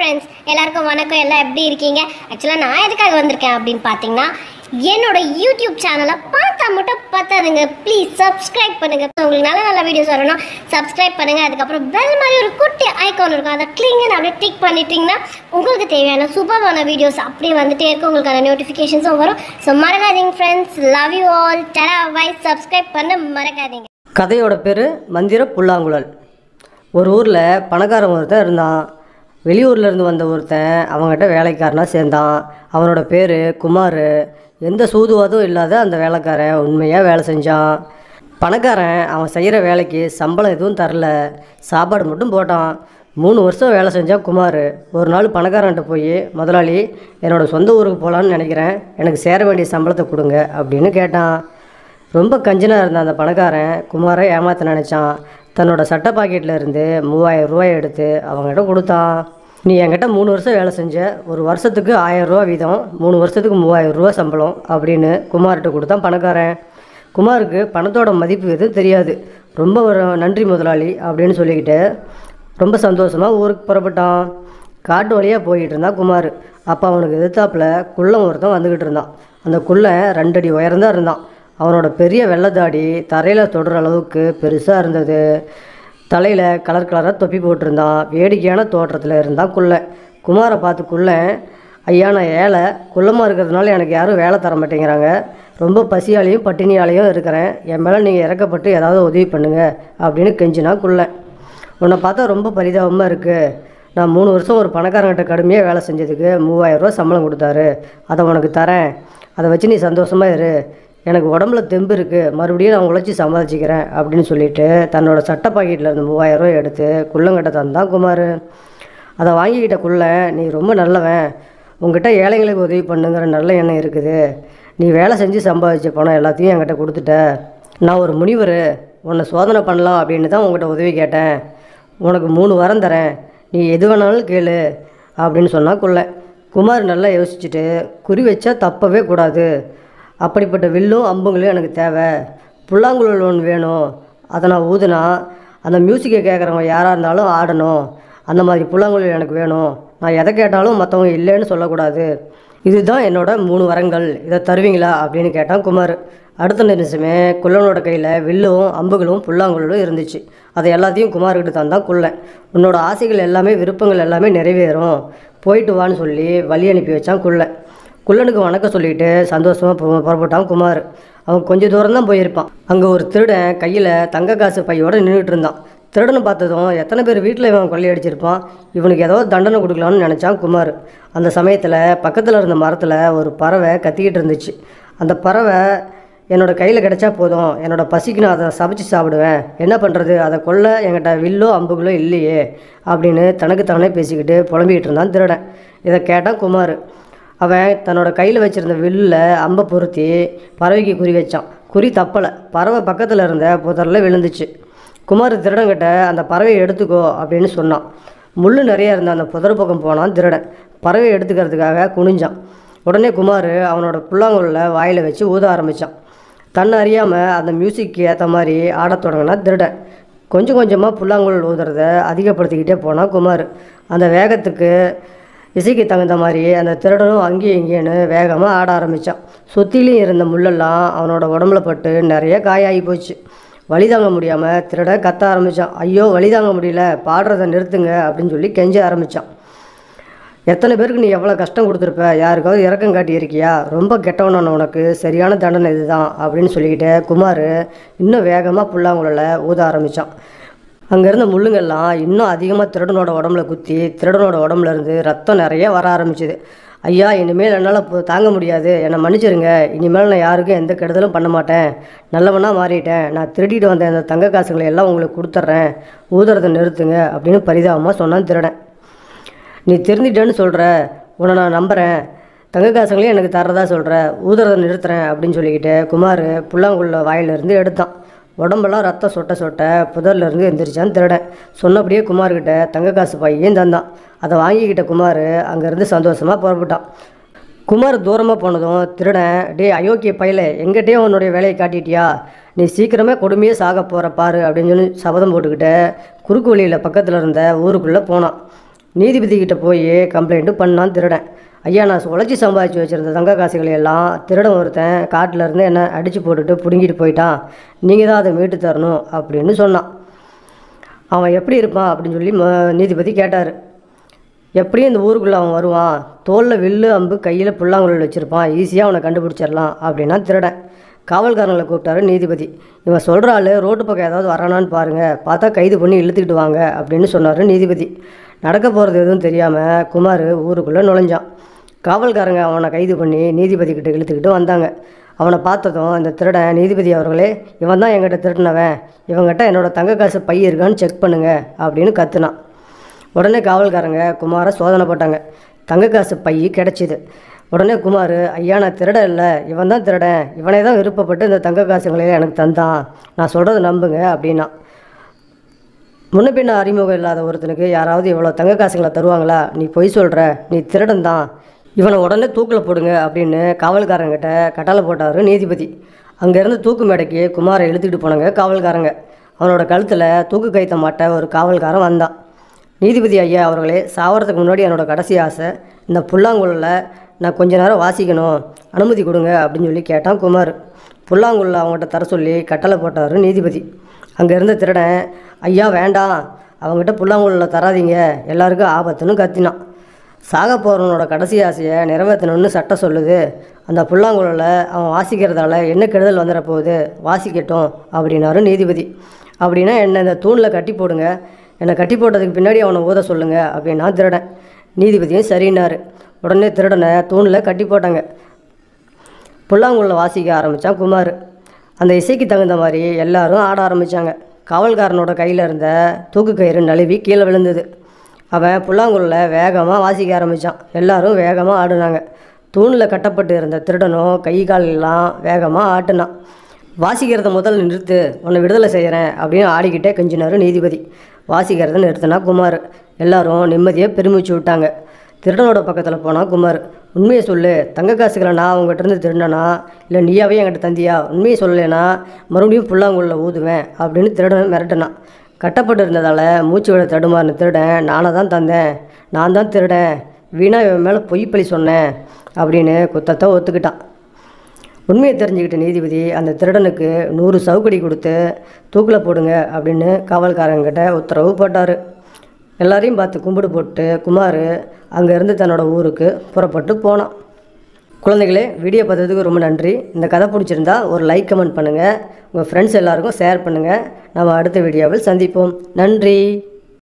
friends எல்லாருக்கும் வணக்கம் எல்லாம் எப்படி இருக்கீங்க ஆக்சுவலாக நான் எதுக்காக வந்திருக்கேன் அப்படின்னு பார்த்தீங்கன்னா என்னோட யூடியூப் சேனலை பார்த்தா மட்டும் பார்த்தாதுங்க ப்ளீஸ் சப்ஸ்கிரைப் பண்ணுங்க உங்களுக்கு நல்ல நல்ல வீடியோஸ் வரணும் சப்ஸ்கிரைப் பண்ணுங்க அதுக்கப்புறம் பெல் மாதிரி ஒரு குட்டி ஐகான் இருக்கும் அதை கிளிங்கன்னு அப்படியே டிக் பண்ணிட்டீங்கன்னா உங்களுக்கு தேவையான சூப்பரான வீடியோஸ் அப்படியே வந்துட்டே இருக்கும் உங்களுக்கான நோட்டிஃபிகேஷன்ஸும் வரும் ஸோ மறக்காதீங்க ஃப்ரெண்ட்ஸ் லவ் யூ ஆல் டரா வைஸ் சப்ஸ்கிரைப் பண்ண மறக்காதீங்க கதையோட பேர் மந்திர புல்லாங்குழல் ஒரு ஊரில் பணக்காரன் ஒருத்தன் இருந்தான் வெளியூர்ல இருந்து வந்த ஒருத்தன் அவங்ககிட்ட வேலைக்காரனாக சேர்ந்தான் அவனோட பேர் குமார் எந்த சூதுவாதும் இல்லாத அந்த வேலைக்காரன் உண்மையாக வேலை செஞ்சான் பணக்காரன் அவன் செய்கிற வேலைக்கு சம்பளம் எதுவும் தரல சாப்பாடு மட்டும் போட்டான் மூணு வருஷம் வேலை செஞ்சான் குமார் ஒரு நாள் பணக்காரன்ட்ட போய் முதலாளி என்னோட சொந்த ஊருக்கு போகலான்னு நினைக்கிறேன் எனக்கு சேர வேண்டிய சம்பளத்தை கொடுங்க அப்படின்னு கேட்டான் ரொம்ப கஞ்சனாக இருந்த அந்த பணக்காரன் குமாரை ஏமாத்த நினச்சான் தன்னோட சட்டை பாக்கெட்டில் இருந்து மூவாயிரம் ரூபாய் எடுத்து அவங்ககிட்ட கொடுத்தான் நீ என்கிட்ட மூணு வருஷம் வேலை செஞ்ச ஒரு வருஷத்துக்கு ஆயிரம் ரூபா வீதம் மூணு வருஷத்துக்கு மூவாயிரம் ரூபா சம்பளம் அப்படின்னு குமார்கிட்ட கொடுத்தான் பணக்காரன் குமாருக்கு பணத்தோட மதிப்பு எதுவும் தெரியாது ரொம்ப ஒரு நன்றி முதலாளி அப்படின்னு சொல்லிக்கிட்டு ரொம்ப சந்தோஷமாக ஊருக்கு புறப்பட்டான் காட்டு வழியாக போய்கிட்டு இருந்தான் குமார் அப்போ அவனுக்கு எதிர்த்தாப்புல குள்ளம் ஒருத்தன் வந்துக்கிட்டு இருந்தான் அந்த குள்ளன் ரெண்டடி உயரந்தான் இருந்தான் அவனோட பெரிய வெள்ளைத்தாடி தரையில் தொடுற அளவுக்கு பெருசாக இருந்தது தலையில் கலர் கலராக தொப்பி போட்டிருந்தான் வேடிக்கையான தோற்றத்தில் இருந்தான் குள்ளன் குமாரை பார்த்து குள்ளன் ஐயா நான் ஏழை குள்ளமாக இருக்கிறதுனால எனக்கு யாரும் வேலை தர மாட்டேங்கிறாங்க ரொம்ப பசியாலையும் பட்டினியாலையும் இருக்கிறேன் என் மேலே நீங்கள் இறக்கப்பட்டு ஏதாவது உதவி பண்ணுங்க அப்படின்னு கெஞ்சினா குள்ளன் உன்னை பார்த்தா ரொம்ப பரிதாபமாக இருக்குது நான் மூணு வருஷம் ஒரு பணக்காரங்கிட்ட கடுமையாக வேலை செஞ்சதுக்கு மூவாயிரம் ரூபா சம்பளம் கொடுத்தாரு அதை உனக்கு தரேன் அதை வச்சு நீ சந்தோஷமாக இரு எனக்கு உடம்புல தெம்பு இருக்குது மறுபடியும் நான் உழைச்சி சம்பாதிச்சிக்கிறேன் அப்படின்னு சொல்லிட்டு தன்னோட சட்டை பாக்கெட்டில் இருந்த மூவாயிரம் ரூபாய் எடுத்து குள்ளங்கிட்ட தந்தான் குமார் அதை வாங்கிக்கிட்ட குள்ள நீ ரொம்ப நல்லவன் உங்ககிட்ட ஏழைங்களுக்கு உதவி பண்ணுங்கிற நல்ல எண்ணம் இருக்குது நீ வேலை செஞ்சு சம்பாதிச்ச பணம் எல்லாத்தையும் என்கிட்ட கொடுத்துட்ட நான் ஒரு முனிவர் உன்னை சோதனை பண்ணலாம் அப்படின்னு தான் உங்ககிட்ட உதவி கேட்டேன் உனக்கு மூணு வாரம் தரேன் நீ எது வேணாலும் கேளு அப்படின்னு சொன்னா குள்ள குமார் நல்லா யோசிச்சுட்டு குறி வச்சா தப்பவே கூடாது அப்படிப்பட்ட வில்லும் அம்புங்களும் எனக்கு தேவை புல்லாங்குழல் ஒன்று வேணும் அதை நான் ஊதுனா அந்த மியூசிக்கை கேட்குறவங்க யாராக இருந்தாலும் ஆடணும் அந்த மாதிரி புல்லாங்குழல் எனக்கு வேணும் நான் எதை கேட்டாலும் மற்றவங்க இல்லைன்னு சொல்லக்கூடாது இதுதான் என்னோட மூணு வரங்கள் இதை தருவீங்களா அப்படின்னு கேட்டான் குமார் அடுத்த நிமிஷமே குள்ளனோட கையில் வில்லும் அம்புகளும் புல்லாங்குழலும் இருந்துச்சு அதை எல்லாத்தையும் குமார்கிட்ட தந்தான் குள்ளன் உன்னோட ஆசைகள் எல்லாமே விருப்பங்கள் எல்லாமே நிறைவேறும் போயிட்டு வான்னு சொல்லி வழி அனுப்பி வச்சான் குள்ளன் குள்ளனுக்கு வணக்கம் சொல்லிட்டு சந்தோஷமாக பு- புறப்பட்டான் குமார் அவன் கொஞ்சம் தூரம் தான் போயிருப்பான் அங்கே ஒரு திருடன் கையில் தங்க காசு பையோட நின்றுட்டு இருந்தான் திருடனை பார்த்ததும் எத்தனை பேர் வீட்டில் இவன் கொள்ளையடிச்சிருப்பான் இவனுக்கு ஏதோ தண்டனை கொடுக்கலாம்னு நினச்சான் குமார் அந்த சமயத்தில் பக்கத்தில் இருந்த மரத்தில் ஒரு பறவை கத்திக்கிட்டு இருந்துச்சு அந்த பறவை என்னோட கையில் கிடைச்சா போதும் என்னோட பசிக்கு நான் அதை சமைச்சு சாப்பிடுவேன் என்ன பண்ணுறது அதை கொல்ல என்கிட்ட வில்லோ அம்புகளோ இல்லையே அப்படின்னு தனக்கு தானே பேசிக்கிட்டு புலம்பிக்கிட்டு இருந்தான் திருடன் இதை கேட்டான் குமார் அவன் தன்னோட கையில் வச்சிருந்த வில்லில் அம்பை பொருத்தி பறவைக்கு குறி வச்சான் குறி தப்பலை பறவை பக்கத்தில் இருந்த புதரில் விழுந்துச்சு குமார் திருடங்கிட்ட அந்த பறவையை எடுத்துக்கோ அப்படின்னு சொன்னான் முள் நிறைய இருந்த அந்த புதர் பக்கம் போனான் திருடன் பறவையை எடுத்துக்கிறதுக்காக குனிஞ்சான் உடனே குமார் அவனோட புல்லாங்குழல வாயில் வச்சு ஊத ஆரம்பித்தான் தன்னை அறியாமல் அந்த மியூசிக்கு ஏற்ற மாதிரி ஆடத் தொடங்கினா திருடன் கொஞ்சம் கொஞ்சமாக புல்லாங்குழல் ஊதுறத அதிகப்படுத்திக்கிட்டே போனான் குமார் அந்த வேகத்துக்கு இசைக்கு தகுந்த மாதிரி அந்த திருடனும் அங்கேயும் இங்கேன்னு வேகமாக ஆட ஆரம்பித்தான் சுற்றிலையும் இருந்த முள்ளெல்லாம் அவனோட உடம்புல பட்டு நிறைய காயாகி போச்சு வலி தாங்க முடியாமல் திருடன் கத்த ஆரம்பித்தான் ஐயோ வலி தாங்க முடியல பாடுறதை நிறுத்துங்க அப்படின்னு சொல்லி கெஞ்ச ஆரம்பித்தான் எத்தனை பேருக்கு நீ எவ்வளோ கஷ்டம் கொடுத்துருப்ப யாருக்காவது இறக்கம் காட்டியிருக்கியா ரொம்ப கெட்டவனான உனக்கு சரியான தண்டனை இதுதான் அப்படின்னு சொல்லிக்கிட்டு குமார் இன்னும் வேகமாக புல்லாங்குழல ஊத ஆரம்பித்தான் அங்கே இருந்த முள்ளுங்கெல்லாம் இன்னும் அதிகமாக திருடனோட உடம்புல குத்தி திருடனோட உடம்புல இருந்து ரத்தம் நிறைய வர ஆரம்பிச்சுது ஐயா இனிமேல் என்னால் இப்போ தாங்க முடியாது என்னை மன்னிச்சிருங்க இனிமேல் நான் யாருக்கும் எந்த கெடுதலும் பண்ண மாட்டேன் நல்லவனாக மாறிட்டேன் நான் திருடிட்டு வந்த அந்த தங்க காசுகளை எல்லாம் உங்களுக்கு கொடுத்துட்றேன் ஊதுறதை நிறுத்துங்க அப்படின்னு பரிதாபமாக சொன்னான் திருடன் நீ திருந்திட்டேன்னு சொல்கிற உன்னை நான் நம்புகிறேன் தங்க காசுங்களையும் எனக்கு தர்றதா சொல்கிற ஊதுறதை நிறுத்துறேன் அப்படின்னு சொல்லிக்கிட்டு குமார் புல்லாங்குள்ள வாயிலிருந்து எடுத்தான் உடம்பெல்லாம் ரத்தம் சொட்ட சொட்ட புதர்ல இருந்து எந்திரிச்சான் திருடன் சொன்னபடியே குமார்கிட்ட தங்க காசு பையன் தந்தான் அதை வாங்கிக்கிட்ட குமார் அங்கேருந்து சந்தோஷமாக புறப்பட்டான் குமார் தூரமாக போனதும் திருடன் டேய் அயோக்கிய பையல எங்கிட்டே உன்னுடைய வேலையை காட்டிட்டியா நீ சீக்கிரமே கொடுமையே சாக போகிற பாரு அப்படின்னு சொல்லி சபதம் போட்டுக்கிட்டு குறுக்கு வழியில் பக்கத்தில் இருந்த ஊருக்குள்ளே போனான் நீதிபதி கிட்ட போய் கம்ப்ளைண்ட்டு பண்ணான் திருடன் ஐயா நான் உழைச்சி சம்பாதிச்சு வச்சுருந்த தங்க காசுகளை எல்லாம் திருடன் ஒருத்தன் காட்டுல இருந்து என்ன அடித்து போட்டுட்டு பிடுங்கிட்டு போயிட்டான் நீங்கள் தான் அதை மீட்டு தரணும் அப்படின்னு சொன்னான் அவன் எப்படி இருப்பான் அப்படின்னு சொல்லி ம- நீதிபதி கேட்டார் எப்படியும் இந்த ஊருக்குள்ளே அவன் வருவான் தோளில் வில்லு அம்பு கையில் புல்லாங்குழல் வச்சுருப்பான் ஈஸியாக அவனை கண்டுபிடிச்சிடலாம் அப்படின்னா திருடன் காவல்காரங்களை கூப்பிட்டாரு நீதிபதி இவன் சொல்கிற ஆள் ரோட்டு பக்கம் ஏதாவது வரானான்னு பாருங்கள் பார்த்தா கைது பண்ணி இழுத்துக்கிட்டு வாங்க அப்படின்னு சொன்னார் நீதிபதி நடக்க போகிறது எதுவும் தெரியாமல் குமார் ஊருக்குள்ளே நுழைஞ்சான் காவல்காரங்க அவனை கைது பண்ணி நீதிபதி கிட்ட இழுத்துக்கிட்டு வந்தாங்க அவனை பார்த்ததும் இந்த திருடன் நீதிபதி அவர்களே இவன் தான் என்கிட்ட திருடினவன் இவங்கிட்ட என்னோட தங்க காசு பை இருக்கான்னு செக் பண்ணுங்க அப்படின்னு கத்துனான் உடனே காவல்காரங்க குமாரை சோதனை போட்டாங்க தங்க காசு பை கிடச்சிது உடனே குமார் ஐயா நான் திருட இல்லை இவன் தான் திருடன் இவனே தான் விருப்பப்பட்டு இந்த தங்க காசுங்களை எனக்கு தந்தான் நான் சொல்கிறத நம்புங்க அப்படின்னா முன்ன பின்ன அறிமுகம் இல்லாத ஒருத்தனுக்கு யாராவது இவ்வளோ தங்க காசுங்களை தருவாங்களா நீ பொய் சொல்கிற நீ திருடன் தான் இவனை உடனே தூக்கில் போடுங்க அப்படின்னு காவல்காரங்கிட்ட கட்டளை போட்டார் நீதிபதி அங்கேருந்து தூக்கு மேடைக்கு குமாரை இழுத்துக்கிட்டு போனாங்க காவல்காரங்க அவனோட கழுத்தில் தூக்கு கைத்த மாட்ட ஒரு காவல்காரன் வந்தான் நீதிபதி ஐயா அவர்களே சாவறதுக்கு முன்னாடி என்னோட கடைசி ஆசை இந்த புல்லாங்குழலில் நான் கொஞ்ச நேரம் வாசிக்கணும் அனுமதி கொடுங்க அப்படின்னு சொல்லி கேட்டான் குமார் புல்லாங்குழல அவங்ககிட்ட தர சொல்லி கட்டளை போட்டார் நீதிபதி அங்கே இருந்த திருடன் ஐயா வேண்டாம் அவங்ககிட்ட புல்லாங்குழலில் தராதீங்க எல்லாருக்கும் ஆபத்துன்னு கத்தினான் சாக போகிறவனோட கடைசி ஆசையை நிறைவேற்றணும்னு சட்டம் சொல்லுது அந்த புல்லாங்குழலை அவன் வாசிக்கிறதால என்ன கெடுதல் வந்துட போகுது வாசிக்கட்டும் அப்படின்னாரு நீதிபதி அப்படின்னா என்னை இந்த தூணில் கட்டி போடுங்க என்னை கட்டி போட்டதுக்கு பின்னாடி அவனை ஊத சொல்லுங்க அப்படின்னா திருடன் நீதிபதியும் சரின்னாரு உடனே திருடனை தூணில் கட்டி போட்டாங்க புல்லாங்குழல வாசிக்க ஆரம்பித்தான் குமார் அந்த இசைக்கு தகுந்த மாதிரி எல்லாரும் ஆட ஆரம்பித்தாங்க காவல்காரனோட கையில் இருந்த தூக்கு கயிறு நழுவி கீழே விழுந்தது அவன் புல்லாங்குழல வேகமாக வாசிக்க ஆரம்பித்தான் எல்லாரும் வேகமாக ஆடுனாங்க தூணில் கட்டப்பட்டு இருந்த திருடனும் கை கால் எல்லாம் வேகமாக ஆட்டுனான் வாசிக்கிறத முதல்ல நிறுத்து உன்னை விடுதலை செய்கிறேன் அப்படின்னு ஆடிக்கிட்டே கெஞ்சினாரு நீதிபதி வாசிக்கிறத நிறுத்தினா குமார் எல்லாரும் நிம்மதியாக பெருமிச்சு விட்டாங்க திருடனோட பக்கத்தில் போனால் குமார் உண்மையை சொல்லு தங்க காசுகளை நான் அவங்ககிட்ட இருந்து திருடனா இல்லை நீயாவே என்கிட்ட தந்தியா உண்மையை சொல்லலைன்னா மறுபடியும் புல்லாங்குள்ள ஊதுவேன் அப்படின்னு திருடன் மிரட்டினான் கட்டப்பட்டு இருந்ததால் மூச்சு விட தடுமாறின திருடன் நானாக தான் தந்தேன் நான் தான் திருடன் வீணா இவன் மேலே பொய்ப்பழி சொன்னேன் அப்படின்னு குத்தத்தை ஒத்துக்கிட்டான் உண்மையை தெரிஞ்சுக்கிட்ட நீதிபதி அந்த திருடனுக்கு நூறு சவுக்கடி கொடுத்து தூக்கில் போடுங்க அப்படின்னு காவல்காரங்கிட்ட உத்தரவு போட்டார் எல்லாரையும் பார்த்து கும்பிடு போட்டு குமார் அங்கேருந்து தன்னோட ஊருக்கு புறப்பட்டு போனான் குழந்தைகளே வீடியோ பார்த்ததுக்கு ரொம்ப நன்றி இந்த கதை பிடிச்சிருந்தா ஒரு லைக் கமெண்ட் பண்ணுங்கள் உங்கள் ஃப்ரெண்ட்ஸ் எல்லாருக்கும் ஷேர் பண்ணுங்கள் நம்ம அடுத்த வீடியோவில் சந்திப்போம் நன்றி